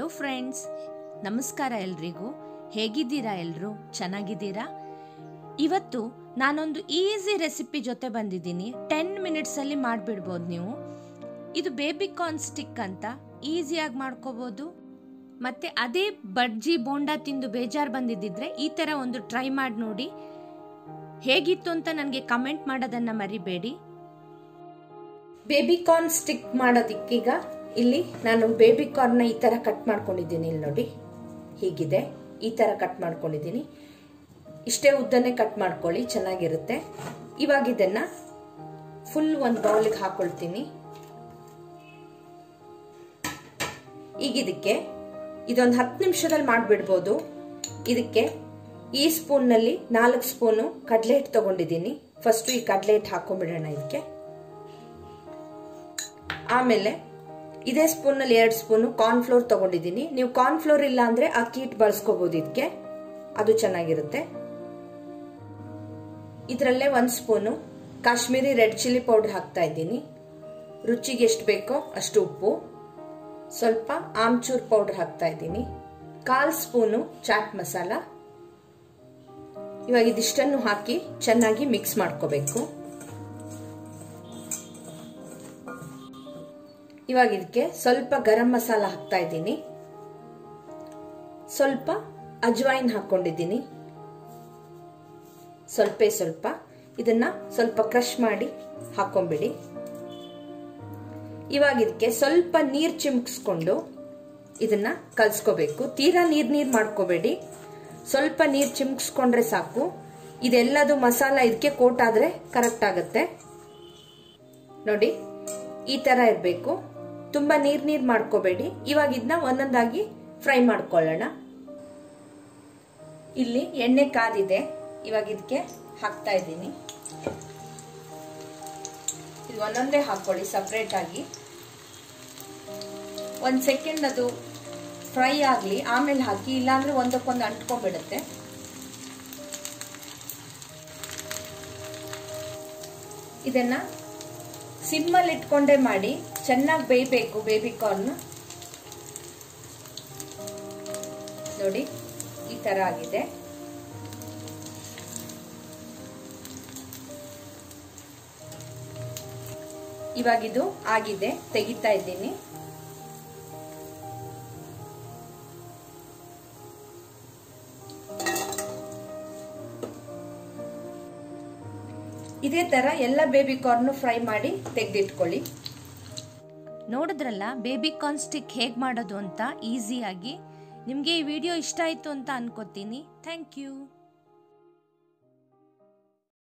friends ನಮಸ್ಕಾರ ಎಲ್ರಿಗೂ ಹೇಗಿದ್ದೀರಾ ಎಲ್ಲರೂ ಚೆನ್ನಾಗಿದ್ದೀರಾ ಇವತ್ತು ನಾನೊಂದು ಈಸಿ ರೆಸಿಪಿ ಜೊತೆ ಬಂದಿದ್ದೀನಿ ಟೆನ್ ಮಿನಿಟ್ಸಲ್ಲಿ ಮಾಡಿಬಿಡ್ಬೋದು ನೀವು ಇದು ಬೇಬಿ ಕಾರ್ನ್ ಸ್ಟಿಕ್ ಅಂತ ಈಸಿಯಾಗಿ ಮಾಡ್ಕೋಬೋದು ಮತ್ತು ಅದೇ ಬಡ್ಜಿ ಬೋಂಡ ತಿಂದು ಬೇಜಾರು ಬಂದಿದ್ದಿದ್ರೆ ಈ ಥರ ಒಂದು ಟ್ರೈ ಮಾಡಿ ನೋಡಿ ಹೇಗಿತ್ತು ಅಂತ ನನಗೆ ಕಮೆಂಟ್ ಮಾಡೋದನ್ನು ಮರಿಬೇಡಿ ಬೇಬಿ ಕಾರ್ನ್ ಸ್ಟಿಕ್ ಮಾಡೋದಿಕ್ಕೀಗ ಇಲ್ಲಿ ನಾನು ಬೇಬಿ ಕಾರ್ನ್ನ ಈ ಥರ ಕಟ್ ಮಾಡ್ಕೊಂಡಿದ್ದೀನಿ ಇಲ್ಲಿ ನೋಡಿ ಹೀಗಿದೆ ಈ ಥರ ಕಟ್ ಮಾಡ್ಕೊಂಡಿದ್ದೀನಿ ಇಷ್ಟೇ ಉದ್ದನೆ ಕಟ್ ಮಾಡ್ಕೊಳ್ಳಿ ಚೆನ್ನಾಗಿರುತ್ತೆ ಇವಾಗ ಇದನ್ನ ಫುಲ್ ಒಂದು ಬೌಲಿಗೆ ಹಾಕೊಳ್ತೀನಿ ಈಗ ಇದಕ್ಕೆ ಇದೊಂದು ಹತ್ತು ನಿಮಿಷದಲ್ಲಿ ಮಾಡಿಬಿಡ್ಬೋದು ಇದಕ್ಕೆ ಈ ಸ್ಪೂನ್ನಲ್ಲಿ ನಾಲ್ಕು ಸ್ಪೂನು ಕಡಲೆ ಹಿಟ್ಟು ತಗೊಂಡಿದ್ದೀನಿ ಫಸ್ಟು ಈ ಕಡಲೆ ಹಿಟ್ಟು ಹಾಕೊಂಡ್ಬಿಡೋಣ ಇದಕ್ಕೆ ಆಮೇಲೆ ಇದೇ ಸ್ಪೂನಲ್ಲಿ ಎರಡು ಸ್ಪೂನು ಕಾರ್ನ್ಫ್ಲೋರ್ ತಗೊಂಡಿದ್ದೀನಿ ನೀವು ಕಾರ್ನ್ಫ್ಲೋರ್ ಇಲ್ಲ ಅಂದ್ರೆ ಅಕ್ಕಿ ಹಿಟ್ಟು ಬಳಸ್ಕೋಬಹುದು ಇದಕ್ಕೆ ಅದು ಚೆನ್ನಾಗಿರುತ್ತೆ ಇದರಲ್ಲೇ ಒಂದು spoon Kashmiri red chilli powder ಹಾಕ್ತಾ ಇದ್ದೀನಿ ರುಚಿಗೆ ಎಷ್ಟು ಬೇಕೋ ಅಷ್ಟು ಉಪ್ಪು ಸ್ವಲ್ಪ ಆಮ್ಚೂರ್ ಪೌಡರ್ ಹಾಕ್ತಾ ಇದ್ದೀನಿ ಕಾಲ್ ಸ್ಪೂನು ಚಾಟ್ ಮಸಾಲ ಇವಾಗ ಇದಿಷ್ಟನ್ನು ಹಾಕಿ ಚೆನ್ನಾಗಿ ಮಿಕ್ಸ್ ಮಾಡ್ಕೋಬೇಕು ಇವಾಗ ಇದಕ್ಕೆ ಸ್ವಲ್ಪ ಗರಂ ಮಸಾಲ ಹಾಕ್ತಾ ಇದ್ದೀನಿ ಸ್ವಲ್ಪ ಅಜ್ವಾಯಿನ್ ಹಾಕೊಂಡಿದ್ದೀನಿ ಸ್ವಲ್ಪ ಸ್ವಲ್ಪ ಇದನ್ನ ಸ್ವಲ್ಪ ಕ್ರಶ್ ಮಾಡಿ ಹಾಕೊಂಡ್ಬಿಡಿ ಇವಾಗ ಇದಕ್ಕೆ ಸ್ವಲ್ಪ ನೀರ್ ಚಿಮ್ಕಿಸ್ಕೊಂಡು ಇದನ್ನ ಕಲ್ಸ್ಕೋಬೇಕು ತೀರಾ ನೀರ್ ನೀರ್ ಮಾಡ್ಕೋಬೇಡಿ ಸ್ವಲ್ಪ ನೀರ್ ಚಿಮ್ಕಿಸ್ಕೊಂಡ್ರೆ ಸಾಕು ಇದೆಲ್ಲದು ಮಸಾಲ ಇದಕ್ಕೆ ಕೋಟ್ ಆದ್ರೆ ಕರೆಕ್ಟ್ ಆಗುತ್ತೆ ನೋಡಿ ಈ ತರ ಇರಬೇಕು ತುಂಬಾ ನೀರ್ ನೀರ್ ಮಾಡ್ಕೋಬೇಡಿ ಇವಾಗ ಇದನ್ನ ಒಂದೊಂದಾಗಿ ಫ್ರೈ ಮಾಡ್ಕೊಳ್ಳೋಣ ಇಲ್ಲಿ ಎಣ್ಣೆ ಕಾದಿದೆ ಇವಾಗ ಇದಕ್ಕೆ ಹಾಕ್ತಾ ಇದ್ದೀನಿ ಇದು ಒಂದೊಂದೇ ಹಾಕೊಳ್ಳಿ ಸಪ್ರೇಟ್ ಆಗಿ ಒಂದ್ ಸೆಕೆಂಡ್ ಅದು ಫ್ರೈ ಆಗ್ಲಿ ಆಮೇಲೆ ಹಾಕಿ ಇಲ್ಲಾಂದ್ರೆ ಒಂದಕ್ಕೊಂದು ಅಂಟ್ಕೊಂಡ್ಬಿಡುತ್ತೆ ಇದನ್ನ ಸಿಮ್ಮಲ್ಲಿ ಇಟ್ಕೊಂಡೇ ಮಾಡಿ ಚೆನ್ನಾಗಿ ಬೇಯಬೇಕು ಬೇಬಿ ಕಾರ್ನ್ ನೋಡಿ ಈ ತರ ಆಗಿದೆ ಇವಾಗ ಇದು ಆಗಿದೆ ತೆಗಿತಾ ಇದ್ದೀನಿ ಇದೇ ತರ ಎಲ್ಲ ಬೇಬಿ ಕಾರ್ನ್ ಫ್ರೈ ಮಾಡಿ ತೆಗೆದಿಟ್ಕೊಳ್ಳಿ ನೋಡಿದ್ರಲ್ಲ ಬೇಬಿ ಕಾರ್ನ್ ಸ್ಟಿಕ್ ಹೇಗೆ ಮಾಡೋದು ಅಂತ ಈಸಿಯಾಗಿ ನಿಮಗೆ ಈ ವಿಡಿಯೋ ಇಷ್ಟ ಆಯಿತು ಅಂತ ಅನ್ಕೋತೀನಿ ಥ್ಯಾಂಕ್ ಯು